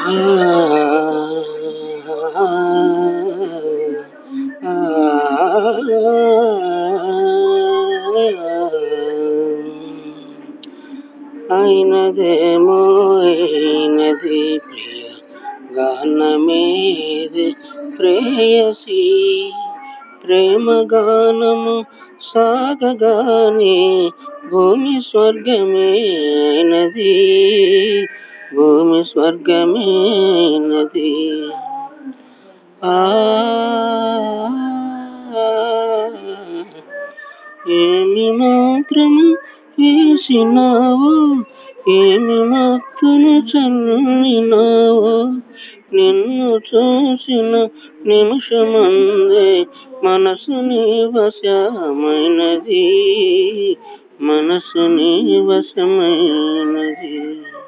అయినదేమో అయినది ప్రియ గానమేది ప్రేయసి ప్రేమ గానము సాగగానే భూమి స్వర్గమే అయినది భూమి స్వర్గమేనది ఆ ఏమి మాత్రము వేసినావు ఏమి మత్తును చల్లినావు నిన్ను చూసిన నిమిషమందే మనసు నీ వశమైనది మనసు నీ వశమైనది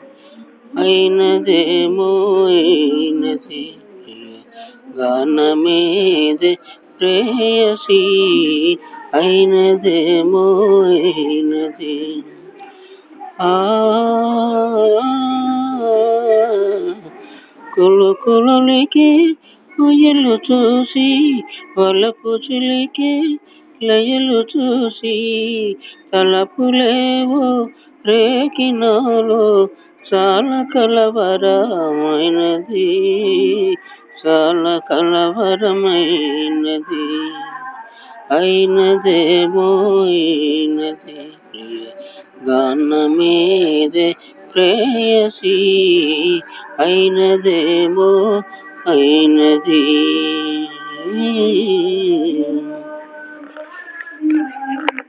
అయినదేమో అయినది గానమేదే ప్రేయసి అయినదేమో అయినది ఆ కులు కులులికి ఉయ్యలు చూసి వలపు చిలికి లయలు చూసి తలపులేవో రేకినాలో చాలా కలవరమైనది చాలా కలవరమైనది అయినదేమో అయినది ప్రియ గానమేదే ప్రేయసి అయినదేమో అయినది